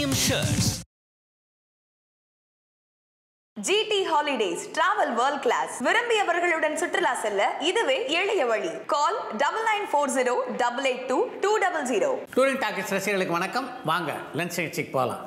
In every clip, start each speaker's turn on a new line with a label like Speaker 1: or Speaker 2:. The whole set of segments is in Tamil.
Speaker 1: premium shirts.
Speaker 2: GT holidays travel world class விரும்பியவர்களுடன் சுற்றுலா செல்ல இதுவே எளிய வழி call double nine four zero double eight two two double zero
Speaker 3: touring talkies ரசிகர்களுக்கு வணக்கம் வாங்க லஞ்ச் நிகழ்ச்சிக்கு போகலாம்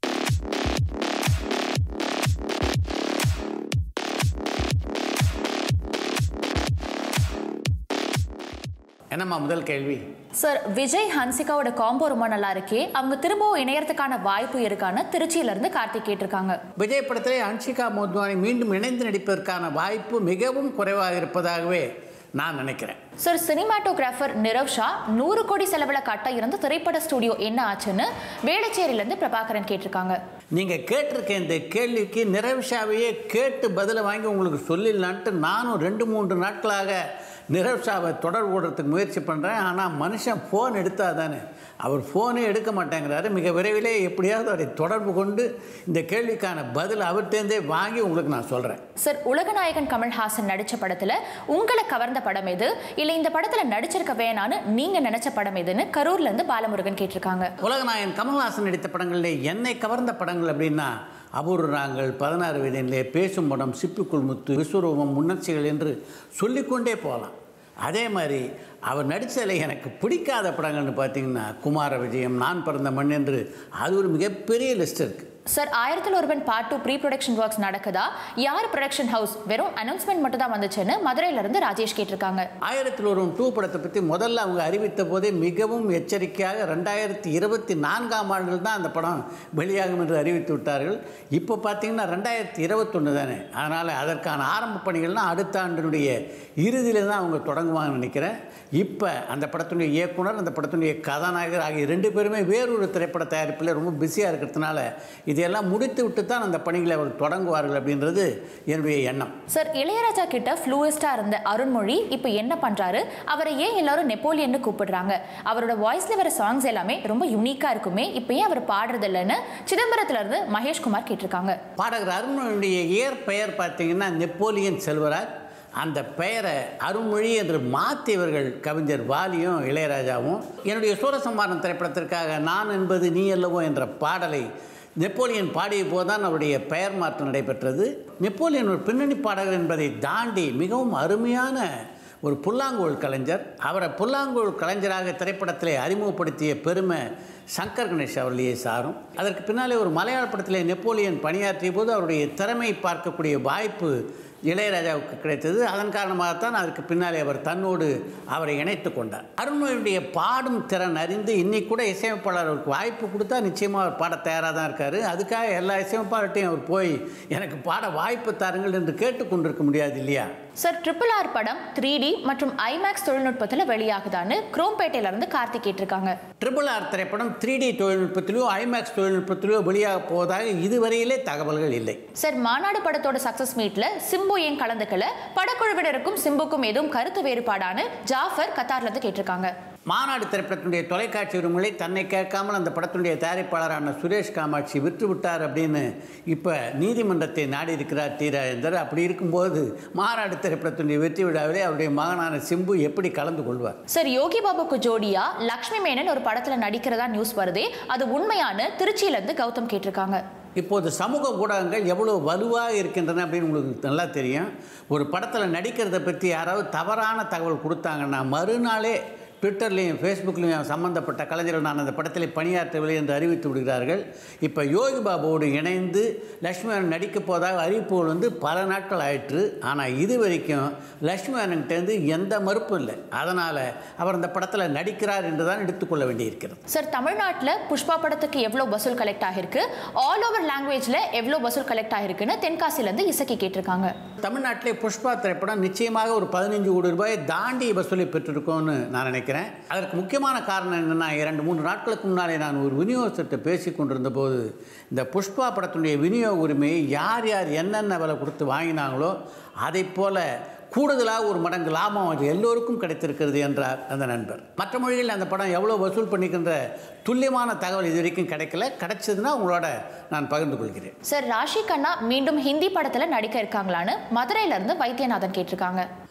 Speaker 3: என்னம்மா முதல் கேள்வி
Speaker 4: சார் விஜய் ஹன்சிகாவோட காம்போ ரொம்ப நல்லா இருக்கே அவங்க திரும்பவும் இணையறதுக்கான வாய்ப்பு இருக்கான்னு திருச்சியில இருந்து கார்த்திக் கேட்டிருக்காங்க
Speaker 3: விஜய் படத்திலே அன்ஷிகா மோத்வானி மீண்டும் இணைந்து நடிப்பதற்கான வாய்ப்பு மிகவும் குறைவாக இருப்பதாகவே நான் நினைக்கிறேன்
Speaker 4: சார் சினிமாட்டோகிராஃபர் நிரவ் ஷா நூறு கோடி செலவில் கட்ட இருந்த திரைப்பட ஸ்டுடியோ என்ன ஆச்சுன்னு வேளச்சேரியிலேருந்து பிரபாகரன் கேட்டிருக்காங்க
Speaker 3: நீங்கள் கேட்டிருக்க இந்த கேள்விக்கு நிறைவுஷாவையே கேட்டு பதிலை வாங்கி உங்களுக்கு சொல்லிடலான்ட்டு நானும் ரெண்டு மூன்று நாட்களாக நிரவ்ஷாவை தொடர்பு கொள்றதுக்கு முயற்சி பண்ணுறேன் ஆனால் மனுஷன் ஃபோன் எடுத்தால் தானே அவர் ஃபோனே எடுக்க மாட்டேங்கிறாரு மிக விரைவிலே எப்படியாவது அவரை தொடர்பு கொண்டு இந்த கேள்விக்கான பதில் அவர்கிட்டேருந்தே வாங்கி உங்களுக்கு நான் சொல்கிறேன்
Speaker 4: சார் உலகநாயகன் கமல்ஹாசன் நடிச்ச படத்துல உங்களை கவர்ந்த படம் எது இல்லை இந்த படத்துல நடிச்சிருக்க வேணான்னு நீங்க நினைச்ச படம் எதுன்னு கரூர்ல இருந்து பாலமுருகன் கேட்டிருக்காங்க
Speaker 3: உலகநாயகன் கமல்ஹாசன் நடித்த படங்களிலே என்னை கவர்ந்த படங்கள் அப்படின்னா அபூர்வ நாங்கள் பதினாறு வயதிலே பேசும் படம் சிப்பிக்குள் முத்து விஸ்வரூபம் உணர்ச்சிகள் என்று சொல்லிக்கொண்டே போகலாம் அதே மாதிரி அவர் நடித்ததில் எனக்கு பிடிக்காத படங்கள்னு பார்த்தீங்கன்னா குமார விஜயம் நான் பிறந்த மண் என்று அது ஒரு மிகப்பெரிய லிஸ்ட் இருக்குது
Speaker 4: sir Aayirathil Oruvan part two pre production works நடக்குதா யார் ப்ரொடக்ஷன் ஹவுஸ் வெறும் அனௌன்ஸ்மெண்ட் மட்டும் தான் வந்துச்சுன்னு மதுரையில இருந்து ராஜேஷ் கேட்டிருக்காங்க
Speaker 3: ஆயிரத்தில் ஒரு டூ படத்தை பற்றி முதல்ல அவங்க அறிவித்த போதே மிகவும் எச்சரிக்கையாக ரெண்டாயிரத்தி இருபத்தி நான்காம் ஆண்டில் தான் அந்த படம் வெளியாகும் என்று அறிவித்து விட்டார்கள் இப்போ பார்த்தீங்கன்னா ரெண்டாயிரத்தி இருபத்தொன்று தானே அதனால் அதற்கான ஆரம்ப பணிகள்லாம் அடுத்த ஆண்டினுடைய இறுதியில் தான் அவங்க தொடங்குவாங்கன்னு நினைக்கிறேன் இப்போ அந்த படத்தினுடைய இயக்குனர் அந்த படத்தினுடைய கதாநாயகர் ஆகிய ரெண்டு பேருமே வேறொரு திரைப்பட தயாரிப்பில் ரொம்ப பிஸியாக இருக்கிறதுனால இதையெல்லாம் முடித்து விட்டு தான் அந்த பணிகளை அவர் தொடங்குவார்கள் அப்படின்றது என்னுடைய எண்ணம்
Speaker 4: சார் இளையராஜா கிட்ட ஃப்ளூயிஸ்டா இருந்த அருண்மொழி இப்போ என்ன பண்றாரு அவரை ஏன் எல்லாரும் நெப்போலியன்னு கூப்பிடுறாங்க அவரோட வாய்ஸ்ல வர சாங்ஸ் எல்லாமே ரொம்ப யூனிக்கா இருக்குமே இப்போ ஏன் அவர் பாடுறது இல்லைன்னு சிதம்பரத்துல இருந்து மகேஷ்குமார் கேட்டிருக்காங்க
Speaker 3: பாடகர் அருண்மொழியுடைய இயற்பெயர் பார்த்தீங்கன்னா நெப்போலியன் செல்வராஜ் அந்த பெயரை அருண்மொழி என்று மாற்றியவர்கள் கவிஞர் வாலியும் இளையராஜாவும் என்னுடைய சூரசம்மாரம் திரைப்படத்திற்காக நான் என்பது நீ அல்லவோ என்ற பாடலை நெப்போலியன் பாடிய போதுதான் அவருடைய பெயர் மாற்றம் நடைபெற்றது நெப்போலியன் ஒரு பின்னணி பாடகர் என்பதை தாண்டி மிகவும் அருமையான ஒரு புல்லாங்குழல் கலைஞர் அவரை புல்லாங்குழல் கலைஞராக திரைப்படத்திலே அறிமுகப்படுத்திய பெருமை சங்கர் கணேஷ் அவர்களையே சாரும் அதற்கு பின்னாலே ஒரு மலையாள படத்திலே நெப்போலியன் பணியாற்றிய போது அவருடைய திறமை பார்க்கக்கூடிய வாய்ப்பு இளையராஜாவுக்கு கிடைத்தது அதன் காரணமாகத்தான் அதற்கு பின்னாலே அவர் தன்னோடு அவரை இணைத்து கொண்டார் அருண்மொழியுடைய பாடும் திறன் அறிந்து இன்னைக்கு கூட இசையமைப்பாளர் அவருக்கு வாய்ப்பு கொடுத்தா நிச்சயமாக அவர் பாட தயாராக தான் இருக்கார் அதுக்காக எல்லா இசையமைப்பாளர்கிட்டையும் அவர் போய் எனக்கு பாட வாய்ப்பு தாருங்கள் என்று கேட்டுக்கொண்டிருக்க முடியாது இல்லையா
Speaker 4: சார் ட்ரிபிள் ஆர் படம் த்ரீ டி மற்றும் ஐமேக்ஸ் தொழில்நுட்பத்தில் வெளியாகுதான்னு குரோம்பேட்டையில இருந்து கார்த்திக் கேட்டிருக்காங்க
Speaker 3: ட்ரிபிள் ஆர் திரைப்படம் த்ரீ டி தொழில்நுட்பத்திலேயோ ஐமேக்ஸ் தொழில்நுட்பத்திலேயோ வெளியாக போவதாக இதுவரையிலே தகவல்கள் இல்லை
Speaker 4: சார் மாநாடு படத்தோட சக்சஸ் மீட்ல சிம்பு ஏன் கலந்துக்கல படக்குழுவினருக்கும் சிம்புக்கும் எதுவும் கருத்து வேறுபாடான்னு ஜாஃபர் கத்தார்ல இருந்து கேட்டிருக்காங்க
Speaker 3: மாநாடு திரைப்படத்தினுடைய தொலைக்காட்சி உரிமைகளை தன்னை கேட்காமல் அந்த படத்தினுடைய தயாரிப்பாளரான சுரேஷ் காமாட்சி விற்று விட்டார் அப்படின்னு இப்போ நீதிமன்றத்தை நாடி இருக்கிறார் டி ராஜேந்தர் அப்படி இருக்கும்போது மாநாடு திரைப்படத்தினுடைய வெற்றி விழாவிலே அவருடைய மகனான சிம்பு எப்படி கலந்து கொள்வார்
Speaker 4: சார் யோகி பாபுக்கு ஜோடியா லக்ஷ்மி மேனன் ஒரு படத்துல நடிக்கிறதா நியூஸ் வருதே அது உண்மையான திருச்சியில இருந்து கௌதம் கேட்டிருக்காங்க
Speaker 3: இப்போது சமூக ஊடகங்கள் எவ்வளோ வலுவாக இருக்கின்றன அப்படின்னு உங்களுக்கு நல்லா தெரியும் ஒரு படத்தில் நடிக்கிறத பற்றி யாராவது தவறான தகவல் கொடுத்தாங்கன்னா மறுநாளே ட்விட்டர்லேயும் ஃபேஸ்புக்லேயும் சம்மந்தப்பட்ட கலைஞர்கள் நான் அந்த படத்தில் பணியாற்றவில்லை என்று அறிவித்து விடுகிறார்கள் இப்போ யோகி பாபுவோடு இணைந்து லக்ஷ்மணன் நடிக்க போதாக அறிவிப்புகள் வந்து பல நாட்கள் ஆயிற்று ஆனால் இது வரைக்கும் லக்ஷ்மணன்கிட்டேருந்து எந்த மறுப்பும் இல்லை அதனால் அவர் அந்த படத்தில் நடிக்கிறார் என்று தான் எடுத்துக்கொள்ள வேண்டியிருக்கிறது
Speaker 4: சார் தமிழ்நாட்டில் புஷ்பா படத்துக்கு எவ்வளோ வசூல் கலெக்ட் ஆகிருக்கு ஆல் ஓவர் லாங்குவேஜில் எவ்வளோ வசூல் கலெக்ட் ஆகிருக்குன்னு தென்காசிலேருந்து இசக்கி கேட்டிருக்காங்க
Speaker 3: தமிழ்நாட்டிலே புஷ்பா திரைப்படம் நிச்சயமாக ஒரு பதினஞ்சு கோடி ரூபாயை தாண்டி வசூலை பெற்றிருக்கோம்னு நான் நினைக்கிறேன் அதற்கு முக்கியமான காரணம் என்னென்னா இரண்டு மூன்று நாட்களுக்கு முன்னாலே நான் ஒரு விநியோகத்தை பேசி கொண்டிருந்த போது இந்த புஷ்பா படத்தினுடைய விநியோக உரிமையை யார் யார் என்னென்ன விலை கொடுத்து வாங்கினாங்களோ அதை போல கூடுதலாக ஒரு மடங்கு லாபம் அது எல்லோருக்கும் கிடைத்திருக்கிறது என்றார் அந்த நண்பர் மற்ற மொழிகளில் அந்த படம் எவ்வளோ வசூல் பண்ணிக்கின்ற துல்லியமான தகவல் இது வரைக்கும் கிடைக்கல கிடைச்சதுன்னா உங்களோட நான் பகிர்ந்து கொள்கிறேன்
Speaker 4: சார் ராஷி கண்ணா மீண்டும் ஹிந்தி படத்தில் நடிக்க இருக்காங்களான்னு மதுரையிலேருந்து வைத்தியநாதன் கேட்டிருக்காங்க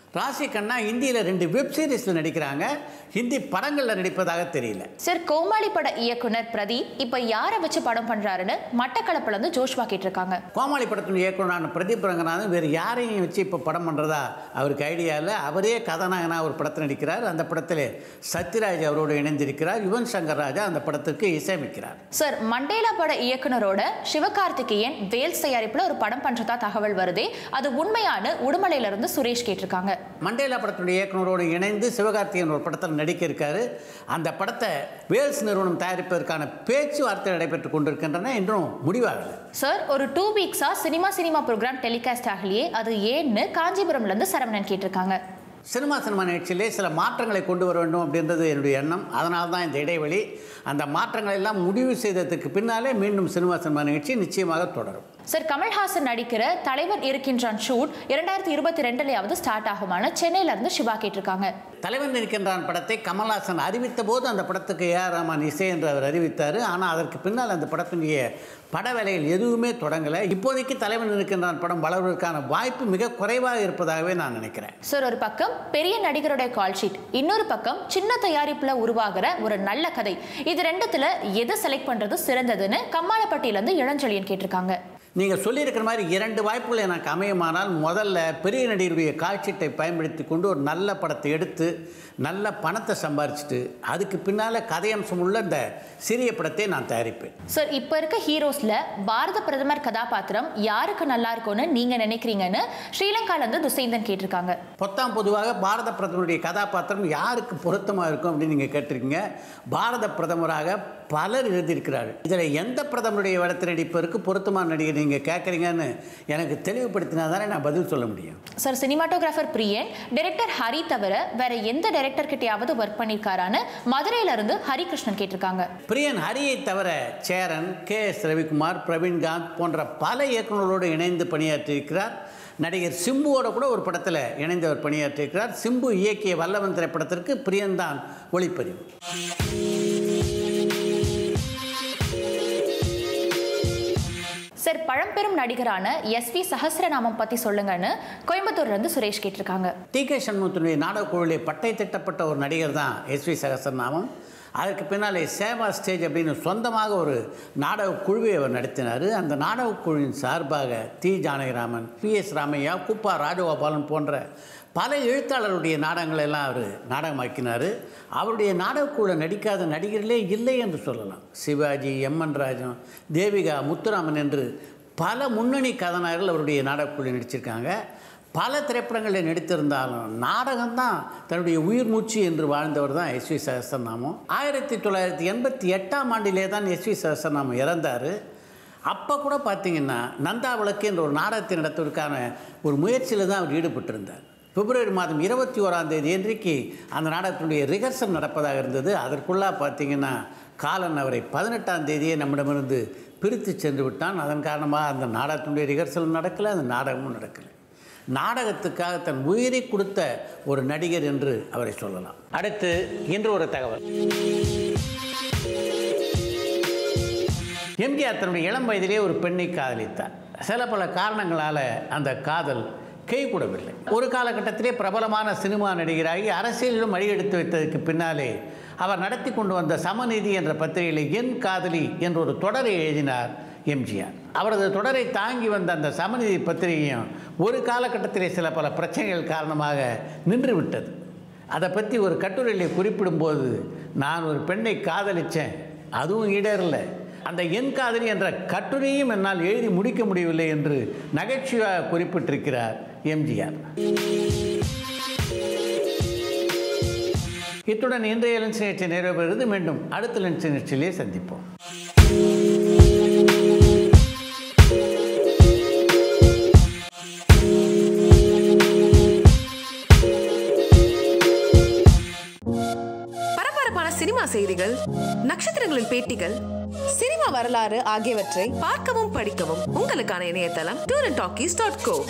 Speaker 3: ராசி கண்ணா ஹிந்தியில் ரெண்டு வெப் சீரிஸில் நடிக்கிறாங்க ஹிந்தி படங்களில் நடிப்பதாக தெரியல
Speaker 4: சார் கோமாளி பட இயக்குனர் பிரதீப் இப்போ யாரை வச்சு படம் பண்றாருன்னு மட்டக்களப்புல இருந்து ஜோஷ்வா கேட்டிருக்காங்க
Speaker 3: கோமாளி படத்தின் இயக்குனரான பிரதீப் ரங்கநாதன் வேறு யாரையும் வச்சு இப்போ படம் பண்ணுறதா அவருக்கு ஐடியா இல்லை அவரே கதாநாயகனாக ஒரு படத்தில் நடிக்கிறார் அந்த படத்தில் சத்யராஜ் அவரோடு இணைந்திருக்கிறார் யுவன் சங்கர் ராஜா அந்த படத்திற்கு இசையமைக்கிறார்
Speaker 4: சார் மண்டேலா பட இயக்குனரோட சிவகார்த்திகேயன் வேல்ஸ் தயாரிப்புல ஒரு படம் பண்றதா தகவல் வருதே அது உண்மையான உடுமலையில இருந்து சுரேஷ் கேட்டிருக்காங்க
Speaker 3: மண்டேலா படத்தினுடைய இயக்குனரோடு இணைந்து சிவகார்த்திகேயன் ஒரு படத்தில் நடிக்க இருக்காரு அந்த படத்தை வேல்ஸ் நிறுவனம் தயாரிப்பதற்கான பேச்சுவார்த்தை நடைபெற்று கொண்டிருக்கின்றன இன்றும் முடிவாகலை
Speaker 4: சார் ஒரு டூ வீக்ஸா சினிமா சினிமா ப்ரோக்ராம் டெலிகாஸ்ட் ஆகலையே அது ஏன்னு காஞ்சிபுரம்ல இருந்து சரவணன் கேட்டிருக்காங்க
Speaker 3: சினிமா சினிமா நிகழ்ச்சியிலே சில மாற்றங்களை கொண்டு வர வேண்டும் அப்படின்றது என்னுடைய எண்ணம் அதனால தான் இந்த இடைவெளி அந்த மாற்றங்களை எல்லாம் முடிவு செய்ததுக்கு பின்னாலே மீண்டும் சினிமா சினிமா நிகழ்ச்சி நிச்சயமாக தொடரும்
Speaker 4: சார் கமல்ஹாசன் நடிக்கிற தலைவன் இருக்கின்றான் ஷூட் இரண்டாயிரத்தி இருபத்தி ரெண்டுலயாவது ஸ்டார்ட் ஆகுமான சென்னையில இருந்து சிவா கேட்டிருக்காங்க
Speaker 3: தலைவன் இருக்கின்றான் படத்தை கமல்ஹாசன் அறிவித்த போது அந்த படத்துக்கு ஏஆர் ரஹ்மான் இசை என்று அவர் அறிவித்தார் ஆனால் அதற்கு பின்னால் அந்த படத்தினுடைய பட வேலைகள் எதுவுமே தொடங்கலை இப்போதைக்கு தலைவன் இருக்கின்றான் படம் வளர்வதற்கான வாய்ப்பு மிக குறைவாக இருப்பதாகவே நான் நினைக்கிறேன்
Speaker 4: சார் ஒரு பக்கம் பெரிய நடிகருடைய கால் ஷீட் இன்னொரு பக்கம் சின்ன தயாரிப்புல உருவாகிற ஒரு நல்ல கதை இது ரெண்டுத்துல எதை செலக்ட் பண்றது சிறந்ததுன்னு கம்மாளப்பட்டியில இருந்து இளஞ்செழியன் கேட்டிருக்காங்க
Speaker 3: நீங்கள் சொல்லியிருக்கிற மாதிரி இரண்டு வாய்ப்புகள் எனக்கு அமையுமானால் முதல்ல பெரிய நடிகருடைய காட்சிட்டை பயன்படுத்தி கொண்டு ஒரு நல்ல படத்தை எடுத்து நல்ல பணத்தை சம்பாரிச்சிட்டு அதுக்கு பின்னால் கதையம்சம் உள்ள இந்த சிறிய படத்தை நான் தயாரிப்பேன்
Speaker 4: சார் இப்போ இருக்க ஹீரோஸ்ல பாரத பிரதமர் கதாபாத்திரம் யாருக்கு நல்லா இருக்கும்னு நீங்க நினைக்கிறீங்கன்னு ஸ்ரீலங்கால இருந்து துசைந்தன் கேட்டிருக்காங்க
Speaker 3: பொத்தாம் பொதுவாக பாரத பிரதமருடைய கதாபாத்திரம் யாருக்கு பொருத்தமாக இருக்கும் அப்படின்னு நீங்கள் கேட்டிருக்கீங்க பாரத பிரதமராக பலர் எழுதியிருக்கிறார்கள் இதில் எந்த பிரதமருடைய இடத்தில் நடிப்பதற்கு பொருத்தமான நடிகர் நீங்கள் கேட்குறீங்கன்னு எனக்கு தெளிவுபடுத்தினா தானே நான் பதில் சொல்ல முடியும்
Speaker 4: sir cinematographer Priyan director Hari தவிர வேற எந்த டைரக்டர் கிட்டயாவது ஒர்க் பண்ணியிருக்காரான்னு மதுரையில இருந்து ஹரிகிருஷ்ணன் கேட்டிருக்காங்க
Speaker 3: பிரியன் ஹரியை தவிர சேரன் கே எஸ் ரவிக்குமார் பிரவீன்காந்த் போன்ற பல இயக்குநர்களோடு இணைந்து பணியாற்றியிருக்கிறார் நடிகர் சிம்புவோட கூட ஒரு படத்தில் இணைந்து அவர் பணியாற்றியிருக்கிறார் சிம்பு இயக்கிய வல்லவன் திரைப்படத்திற்கு பிரியன்தான் ஒளிப்பதிவு
Speaker 4: சார் பழம்பெரும் நடிகரான எஸ் வி சஹஸ்ரநாமம் பத்தி சொல்லுங்கன்னு கோயம்புத்தூர்ல இருந்து சுரேஷ் கேட்டிருக்காங்க
Speaker 3: டி கே சண்முகத்தினுடைய நாடகக்குழுவிலே பட்டை திட்டப்பட்ட ஒரு நடிகர் தான் எஸ் வி சகசரநாமம் அதற்கு பின்னாலே சேவா ஸ்டேஜ் அப்படின்னு சொந்தமாக ஒரு நாடக குழுவை அவர் நடத்தினார் அந்த நாடகக் குழுவின் சார்பாக T Janakiraman P S Ramaiah Kuppa Rajagopalan போன்ற பல எழுத்தாளருடைய நாடகங்களை எல்லாம் அவர் நாடகமாக்கினார் அவருடைய நாடகக்குழுவில் நடிக்காத நடிகர்களே இல்லை என்று சொல்லலாம் சிவாஜி எம் என் ராஜன் தேவிகா முத்துராமன் என்று பல முன்னணி கதாநாயகர்கள் அவருடைய நாடகக்குழுவில் நடிச்சிருக்காங்க பல திரைப்படங்களில் நடித்திருந்தாலும் நாடகம்தான் தன்னுடைய உயிர் மூச்சு என்று வாழ்ந்தவர் தான் எஸ் வி சகசரநாமம் ஆயிரத்தி தொள்ளாயிரத்தி எண்பத்தி எட்டாம் ஆண்டிலே தான் எஸ் வி சகசரநாமம் இறந்தார் அப்போ கூட பார்த்தீங்கன்னா நந்தா விளக்கு என்ற ஒரு நாடகத்தை நடத்துவதற்கான ஒரு முயற்சியில் தான் அவர் ஈடுபட்டிருந்தார் பிப்ரவரி மாதம் இருபத்தி ஓராம் தேதி இன்றைக்கு அந்த நாடகத்தினுடைய ரிஹர்சல் நடப்பதாக இருந்தது அதற்குள்ளாக பார்த்தீங்கன்னா காலன் அவரை பதினெட்டாம் தேதியே நம்மிடமிருந்து பிரித்து சென்று விட்டான் அதன் காரணமாக அந்த நாடகத்தினுடைய ரிஹர்சலும் நடக்கலை அந்த நாடகமும் நடக்கலை நாடகத்துக்காக தன் உயிரை கொடுத்த ஒரு நடிகர் என்று அவரை சொல்லலாம் அடுத்து இன்று ஒரு தகவல் எம்ஜிஆர் தன்னுடைய இளம் வயதிலே ஒரு பெண்ணை காதலித்தார் சில பல காரணங்களால் அந்த காதல் கைகூடவில்லை ஒரு காலகட்டத்திலே பிரபலமான சினிமா நடிகராகி அரசியலிலும் வழியெடுத்து வைத்ததற்கு பின்னாலே அவர் நடத்தி கொண்டு வந்த சமநீதி என்ற பத்திரிகையில் என் காதலி என்ற ஒரு தொடரை எழுதினார் எம்ஜிஆர் அவரது தொடரை தாங்கி வந்த அந்த சமநீதி பத்திரிகையும் ஒரு காலகட்டத்திலே சில பல பிரச்சனைகள் காரணமாக நின்று விட்டது அதை பற்றி ஒரு கட்டுரையில் குறிப்பிடும்போது நான் ஒரு பெண்ணை காதலித்தேன் அதுவும் ஈடேறல அந்த என் காதலி என்ற கட்டுரையும் என்னால் எழுதி முடிக்க முடியவில்லை என்று நகைச்சுவையாக குறிப்பிட்டிருக்கிறார் எம்ஜிஆர் இத்துடன் இன்றைய லென்ஸ் நிகழ்ச்சி நிறைவேறுகிறது மீண்டும் அடுத்த லென்ஸ் நிகழ்ச்சியிலே சந்திப்போம்
Speaker 1: பரபரப்பான சினிமா செய்திகள் நட்சத்திரங்களின் பேட்டிகள் சினிமா வரலாறு ஆகியவற்றை பார்க்கவும் படிக்கவும் உங்களுக்கான இணையதளம் tour and talkies dot go